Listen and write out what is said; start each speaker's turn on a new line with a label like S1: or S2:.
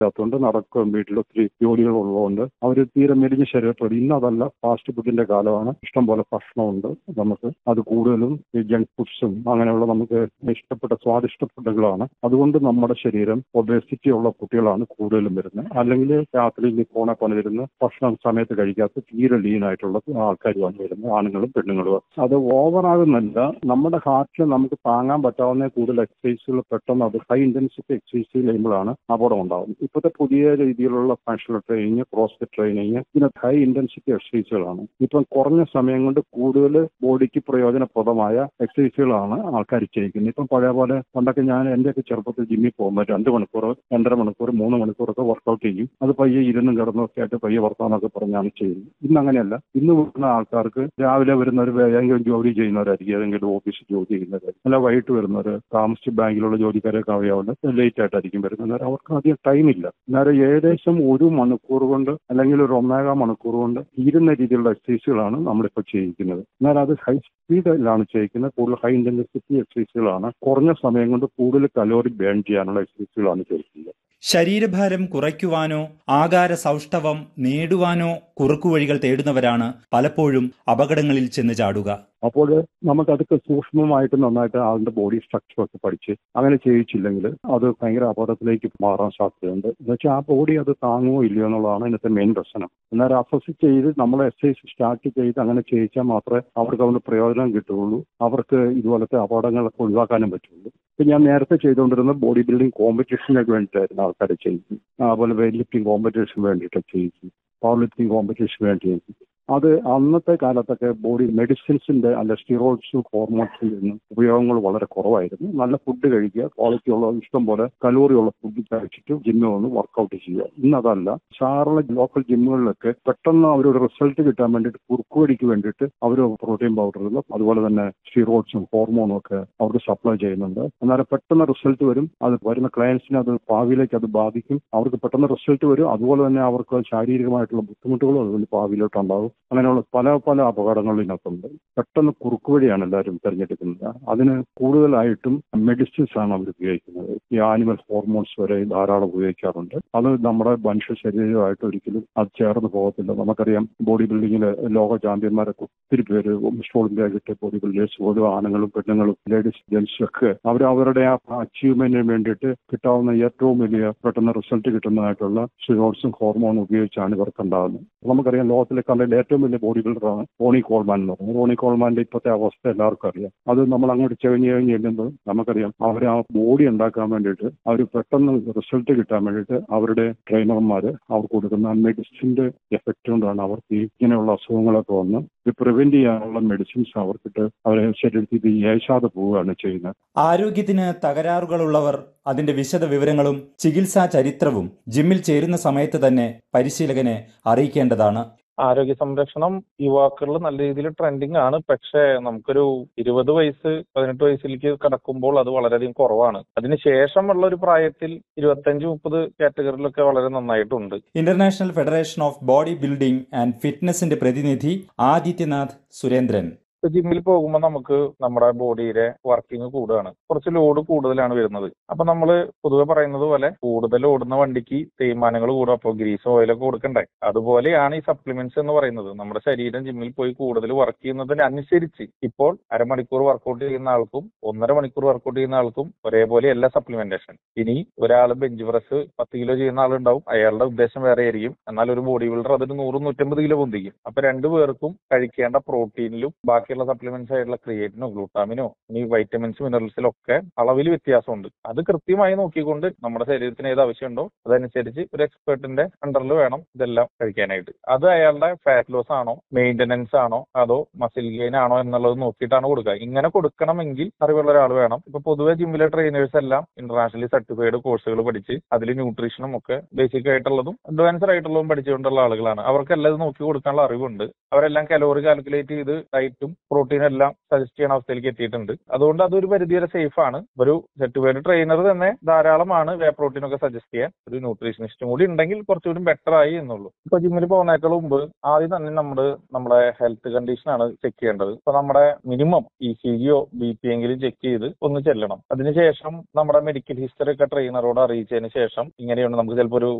S1: അതുകൊണ്ട് നടക്കുകയും വീട്ടിൽ ഒത്തിരി ജോലികൾ ഉള്ളതുകൊണ്ട് അവർ തീരെ മെലിഞ്ഞ ശരീരത്തോട് ഇന്ന് അതല്ല ഫാസ്റ്റ് ഫുഡിന്റെ കാലമാണ് ഇഷ്ടം പോലെ ഭക്ഷണമുണ്ട് നമുക്ക് അത് കൂടുതലും ഈ ജങ്ക് ഫുഡ്സും അങ്ങനെയുള്ള നമുക്ക് ഇഷ്ടപ്പെട്ട സ്വാദിഷ്ട ഫുഡുകളാണ് അതുകൊണ്ട് നമ്മുടെ ശരീരം ഒബേസിറ്റി ഉള്ള കുട്ടികളാണ് കൂടുതലും വരുന്നത് അല്ലെങ്കിൽ രാത്രി ഫോണെ പോലെ വരുന്ന ഭക്ഷണം സമയത്ത് കഴിക്കാത്ത തീരെ ലീൻ ആയിട്ടുള്ള ആൾക്കാരുമാണ് വരുന്നത് ആണുങ്ങളും പെണ്ണുങ്ങളും അത് ഓവറാകുന്നല്ല നമ്മുടെ ഹാർട്ടിൽ നമുക്ക് താങ്ങാൻ പറ്റാവുന്ന കൂടുതൽ എക്സസൈസുകൾ പെട്ടെന്ന് അത് ഹൈ ഇന്റൻസിറ്റി എക്സസൈസ് ചെയ്യുമ്പോഴാണ് അപകടം ഉണ്ടാകുന്നത് ഇപ്പോഴത്തെ പുതിയ രീതിയിലുള്ള ഫങ്ഷണൽ ട്രെയിനിങ് ക്രോസ് ട്രെയിനിങ് ഇതിനകത്ത് ഹൈ ഇന്റൻസിറ്റി എക്സസൈസുകളാണ് ഇപ്പം കുറഞ്ഞ സമയം കൊണ്ട് കൂടുതൽ ബോഡിക്ക് പ്രയോജനപ്രദമായ എക്സസൈസുകളാണ് ആൾക്കാർ ചെയ്യിക്കുന്നത് ഇപ്പം പഴയ പോലെ പണ്ടൊക്കെ ഞാൻ എൻ്റെയൊക്കെ ചെറുപ്പത്തിൽ ജിമ്മിൽ പോകുമ്പോൾ രണ്ട് മണിക്കൂർ രണ്ടര മണിക്കൂർ മൂന്ന് മണിക്കൂറൊക്കെ വർക്കൗട്ട് ചെയ്യും അത് പയ്യെ ഇരുന്നും കിടന്നും ഒക്കെ ആയിട്ട് പയ്യെ വർത്താനൊക്കെ പറഞ്ഞാണ് ചെയ്യുന്നത് ഇന്ന് അങ്ങനെയല്ല ഇന്ന് വരുന്ന ആൾക്കാർക്ക് രാവിലെ വരുന്നവർ ഏതെങ്കിലും ജോലി ചെയ്യുന്നവരായിരിക്കും ഏതെങ്കിലും ഓഫീസിൽ ജോലി ചെയ്യുന്നവരായിരിക്കും അല്ല വൈകിട്ട് വരുന്നവർ താമസിച്ച് ബാങ്കിലുള്ള ജോലിക്കാരൊക്കെ അറിയാവുന്ന ലേറ്റ് ആയിട്ടായിരിക്കും വരുന്നത് അവർക്ക് അധികം ടൈമില്ല അന്നേരം ഏകദേശം ഒരു മണിക്കൂർ കൊണ്ട് അല്ലെങ്കിൽ ഒരു ഒന്നേകാം മണിക്കൂർ കൊണ്ട് തീരുന്ന രീതിയിലുള്ള എക്സസൈസുകളാണ് നമ്മളിപ്പോൾ ചെയ്യിക്കുന്നത് എന്നാൽ അത് ഹൈ സ്പീഡിലാണ് ചെയ്യിക്കുന്നത് കൂടുതൽ ഹൈ ഇന്റൻസിറ്റി എക്സസൈസുകളാണ് കുറഞ്ഞ സമയം കൊണ്ട് കൂടുതൽ കലോറി ബേൺ ചെയ്യാനുള്ള എക്സസൈസുകളാണ് ചെയ്യിക്കുന്നത്
S2: ശരീരഭാരം കുറയ്ക്കുവാനോ ആകാര സൗഷ്ഠവം നേടുവാനോ കുറുക്കുവഴികൾ തേടുന്നവരാണ് പലപ്പോഴും അപകടങ്ങളിൽ ചെന്ന് ചാടുക
S1: അപ്പോൾ നമുക്കതൊക്കെ സൂക്ഷ്മമായിട്ട് നന്നായിട്ട് ആളുടെ ബോഡി സ്ട്രക്ചർ ഒക്കെ പഠിച്ച് അങ്ങനെ ചെയ്യിച്ചില്ലെങ്കിൽ അത് ഭയങ്കര അപകടത്തിലേക്ക് മാറാൻ സാധ്യതയുണ്ട് എന്നുവെച്ചാൽ ആ ബോഡി അത് താങ്ങുമോ ഇല്ലയോ എന്നുള്ളതാണ് ഇതിനകത്തെ മെയിൻ പ്രശ്നം എന്നാൽ അസസ് ചെയ്ത് നമ്മൾ എക്സസൈസ് സ്റ്റാർട്ട് ചെയ്ത് അങ്ങനെ ചെയ്യിച്ചാൽ മാത്രമേ അവർക്ക് അതുകൊണ്ട് പ്രയോജനം കിട്ടുകയുള്ളൂ അവർക്ക് ഇതുപോലത്തെ അപകടങ്ങളൊക്കെ ഒഴിവാക്കാനും പറ്റുള്ളൂ ഇപ്പം ഞാൻ നേരത്തെ ചെയ്തുകൊണ്ടിരുന്ന ബോഡി ബിൽഡിംഗ് കോമ്പറ്റീഷനൊക്കെ വേണ്ടിയിട്ടായിരുന്നു ആൾക്കാരെ ചെയ്യിക്കും അതുപോലെ വെയിറ്റ് ലിഫ്റ്റിംഗ് കോമ്പറ്റീഷൻ വേണ്ടിയിട്ട് ചെയ്യിക്കും പവർ ലിഫ്റ്റിംഗ് കോമ്പറ്റീഷൻ വേണ്ടി ചെയ്യിക്കും അത് അന്നത്തെ കാലത്തൊക്കെ ബോഡി മെഡിസിൻസിന്റെ അല്ല സ്റ്റിറോയിഡ്സും ഹോർമോൺസിന്റെ ഒന്നും ഉപയോഗങ്ങൾ വളരെ കുറവായിരുന്നു നല്ല ഫുഡ് കഴിക്കുക ക്വാളിറ്റി ഉള്ള ഇഷ്ടം പോലെ കലോറി ഉള്ള ഫുഡ് കഴിച്ചിട്ട് ജിമ്മിൽ വന്ന് വർക്കൗട്ട് ചെയ്യുക ഇന്ന് അതല്ല സാധാരണ ലോക്കൽ ജിമ്മുകളിലൊക്കെ പെട്ടെന്ന് അവരൊരു റിസൾട്ട് കിട്ടാൻ വേണ്ടിയിട്ട് കുറുക്കുവടിക്ക് വേണ്ടിയിട്ട് അവർ പ്രോട്ടീൻ പൗഡറുകളും അതുപോലെ തന്നെ സ്റ്റിറോയിഡ്സും ഹോർമോണും ഒക്കെ അവർക്ക് സപ്ലൈ ചെയ്യുന്നുണ്ട് അന്നേരം പെട്ടെന്ന് റിസൾട്ട് വരും അത് വരുന്ന ക്ലയൻസിന് അത് ഭാവിയിലേക്ക് അത് ബാധിക്കും അവർക്ക് പെട്ടെന്ന് റിസൾട്ട് വരും അതുപോലെ തന്നെ അവർക്ക് ശാരീരികമായിട്ടുള്ള ബുദ്ധിമുട്ടുകളും അതുകൊണ്ട് ഭാവിയിലോട്ട് ഉണ്ടാകും അങ്ങനെയുള്ള പല പല അപകടങ്ങളും ഇതിനകത്തുണ്ട് പെട്ടെന്ന് കുറുക്കുവഴിയാണ് എല്ലാവരും തിരഞ്ഞെടുക്കുന്നത് അതിന് കൂടുതലായിട്ടും മെഡിസിൻസ് ആണ് അവർ ഉപയോഗിക്കുന്നത് ഈ ആനിമൽ ഹോർമോൺസ് വരെ ധാരാളം ഉപയോഗിക്കാറുണ്ട് അത് നമ്മുടെ മനുഷ്യ ശരീരമായിട്ട് ഒരിക്കലും അത് ചേർന്ന് പോകത്തില്ല നമുക്കറിയാം ബോഡി ബിൽഡിങ്ങിൽ ലോക ചാമ്പ്യന്മാരൊക്കെ ഒത്തിരി പേര് മിസ്റ്റർ ഒളിമ്പ്യ കിട്ടിയ ബോഡി ബിൽഡേഴ്സ് പോലും ആണുങ്ങളും പെണ്ണുങ്ങളും ലേഡീസ് ജെൻസും ഒക്കെ അവർ അവരുടെ ആ അച്ചീവ്മെന്റിന് വേണ്ടിയിട്ട് കിട്ടാവുന്ന ഏറ്റവും വലിയ പെട്ടെന്ന് റിസൾട്ട് കിട്ടുന്നതായിട്ടുള്ള സ്റ്റിറോയിഡ്സും ഹോർമോണും ഉപയോഗിച്ചാണ് ഇവർക്ക് ഉണ്ടാകുന്നത് നമുക്കറിയാം ലോകത്തിലെ കണ്ടതിൽ ഏറ്റവും വലിയ ബോഡി ബിൽഡറാണ് റോണി കോൾമാൻ എന്ന് പറയുന്നത് റോണി കോൾമാന്റെ ഇപ്പോഴത്തെ അവസ്ഥ എല്ലാവർക്കും അറിയാം അത് നമ്മൾ അങ്ങോട്ട് ചെവിഞ്ഞ് കഴിഞ്ഞ് ചെല്ലുമ്പോൾ നമുക്കറിയാം അവർ ആ ബോഡി ഉണ്ടാക്കാൻ വേണ്ടിയിട്ട് അവർ പെട്ടെന്ന് റിസൾട്ട് കിട്ടാൻ വേണ്ടിയിട്ട് അവരുടെ ട്രെയിനർമാർ അവർക്ക് കൊടുക്കുന്ന മെഡിസിന്റെ എഫക്റ്റ് കൊണ്ടാണ് അവർക്ക് ഈ ഇങ്ങനെയുള്ള അസുഖങ്ങളൊക്കെ വന്ന് ഇത് പ്രിവെന്റ് ചെയ്യാനുള്ള മെഡിസിൻസ് അവർക്കിട്ട് അവരെ ശരീരത്തിൽ ഇത് ഏശാതെ പോവുകയാണ് ചെയ്യുന്നത്
S2: ആരോഗ്യത്തിന് തകരാറുകളുള്ളവർ അതിന്റെ വിശദ വിവരങ്ങളും ചികിത്സാ ചരിത്രവും ജിമ്മിൽ ചേരുന്ന സമയത്ത് തന്നെ പരിശീലകനെ അറിയിക്കേണ്ടതാണ്
S3: ആരോഗ്യ സംരക്ഷണം യുവാക്കളിൽ നല്ല രീതിയിൽ ട്രെൻഡിങ് ആണ് പക്ഷേ നമുക്കൊരു ഇരുപത് വയസ്സ് പതിനെട്ട് വയസ്സിലേക്ക് കടക്കുമ്പോൾ അത് വളരെയധികം കുറവാണ് അതിനുശേഷമുള്ള ഒരു പ്രായത്തിൽ ഇരുപത്തഞ്ച് മുപ്പത് കാറ്റഗറിയിലൊക്കെ വളരെ നന്നായിട്ടുണ്ട്
S2: international federation of body building and ഫിറ്റ്നസിന്റെ പ്രതിനിധി ആദിത്യനാഥ് സുരേന്ദ്രൻ
S3: ഇപ്പൊ ജിമ്മിൽ പോകുമ്പോൾ നമുക്ക് നമ്മുടെ ബോഡിയിലെ വർക്കിംഗ് കൂടുകയാണ് കുറച്ച് ലോഡ് കൂടുതലാണ് വരുന്നത് അപ്പൊ നമ്മൾ പൊതുവെ പറയുന്നത് പോലെ കൂടുതൽ ഓടുന്ന വണ്ടിക്ക് തേയ്മാനങ്ങൾ കൂടും അപ്പോൾ ഗ്രീസ് ഓയിലൊക്കെ കൊടുക്കണ്ടേ അതുപോലെയാണ് ഈ സപ്ലിമെന്റ്സ് എന്ന് പറയുന്നത് നമ്മുടെ ശരീരം ജിമ്മിൽ പോയി കൂടുതൽ വർക്ക് ചെയ്യുന്നതിനനുസരിച്ച് ഇപ്പോൾ അരമണിക്കൂർ വർക്കൗട്ട് ചെയ്യുന്ന ആൾക്കും ഒന്നര മണിക്കൂർ വർക്കൗട്ട് ചെയ്യുന്ന ആൾക്കും ഒരേപോലെയല്ല സപ്ലിമെന്റേഷൻ ഇനി ഒരാൾ ബെഞ്ച് പ്രസ് പത്ത് കിലോ ചെയ്യുന്ന ആളുണ്ടാവും അയാളുടെ ഉദ്ദേശം വേറെ ആയിരിക്കും എന്നാൽ ഒരു ബോഡി ബിൽഡർ അതിന് നൂറ് നൂറ്റമ്പത് കിലോ പൊന്തിക്കും അപ്പൊ രണ്ടുപേർക്കും കഴിക്കേണ്ട പ്രോട്ടീനിലും ബാക്കി ബാക്കിയുള്ള സപ്ലിമെന്റ്സ് ആയിട്ടുള്ള ക്രിയേറ്റിനോ ഗ്ലൂട്ടാമിനോ ഇനി വൈറ്റമിൻസ് മിനറൽസിലും ഒക്കെ അളവിൽ വ്യത്യാസമുണ്ട് അത് കൃത്യമായി നോക്കിക്കൊണ്ട് നമ്മുടെ ശരീരത്തിന് ഏത് ആവശ്യമുണ്ടോ അതനുസരിച്ച് ഒരു എക്സ്പേർട്ടിന്റെ അണ്ടറിൽ വേണം ഇതെല്ലാം കഴിക്കാനായിട്ട് അത് അയാളുടെ ഫാറ്റ് ലോസ് ആണോ മെയിന്റനൻസ് ആണോ അതോ മസിൽ ഗെയിൻ ആണോ എന്നുള്ളത് നോക്കിയിട്ടാണ് കൊടുക്കുക ഇങ്ങനെ കൊടുക്കണമെങ്കിൽ അറിവുള്ള ഒരാൾ വേണം ഇപ്പൊ പൊതുവെ ജിമ്മിലെ ട്രെയിനേഴ്സ് എല്ലാം ഇന്റർനാഷണലി സർട്ടിഫൈഡ് കോഴ്സുകൾ പഠിച്ച് അതിൽ ന്യൂട്രീഷനും ഒക്കെ ബേസിക് ആയിട്ടുള്ളതും അഡ്വാൻസ്ഡ് ആയിട്ടുള്ളതും പഠിച്ചുകൊണ്ടുള്ള ആളുകളാണ് അവർക്കെല്ലാം ഇത് നോക്കി കൊടുക്കാനുള്ള അറിവുണ്ട് അവരെല്ലാം കലോറി കാൽക്കുലേറ്റ് ചെയ്ത് ഡയറ്റും പ്രോട്ടീൻ എല്ലാം സജസ്റ്റ് ചെയ്യുന്ന അവസ്ഥയിലേക്ക് എത്തിയിട്ടുണ്ട് അതുകൊണ്ട് അതൊരു പരിധി വരെ സേഫ് ആണ് ഒരു സർട്ടിഫൈഡ് ട്രെയിനർ തന്നെ ധാരാളമാണ് വേ പ്രോട്ടീൻ ഒക്കെ സജസ്റ്റ് ചെയ്യാൻ ഒരു ന്യൂട്രീഷനിസ്റ്റും കൂടി ഉണ്ടെങ്കിൽ കുറച്ചുകൂടി ബെറ്റർ ആയി എന്നുള്ളൂ ഇപ്പൊ ജിമ്മിൽ പോകുന്നതിനേക്കാൾ മുമ്പ് ആദ്യം തന്നെ നമ്മൾ നമ്മുടെ ഹെൽത്ത് കണ്ടീഷൻ ആണ് ചെക്ക് ചെയ്യേണ്ടത് ഇപ്പൊ നമ്മുടെ minimum E C G B P എങ്കിലും ചെക്ക് ചെയ്ത് ഒന്ന് ചെല്ലണം അതിനുശേഷം നമ്മുടെ മെഡിക്കൽ ഹിസ്റ്ററി ഒക്കെ ട്രെയിനറോട് അറിയിച്ചതിന് ശേഷം ഇങ്ങനെയുണ്ട് നമുക്ക് ചിലപ്പോൾ ഒരു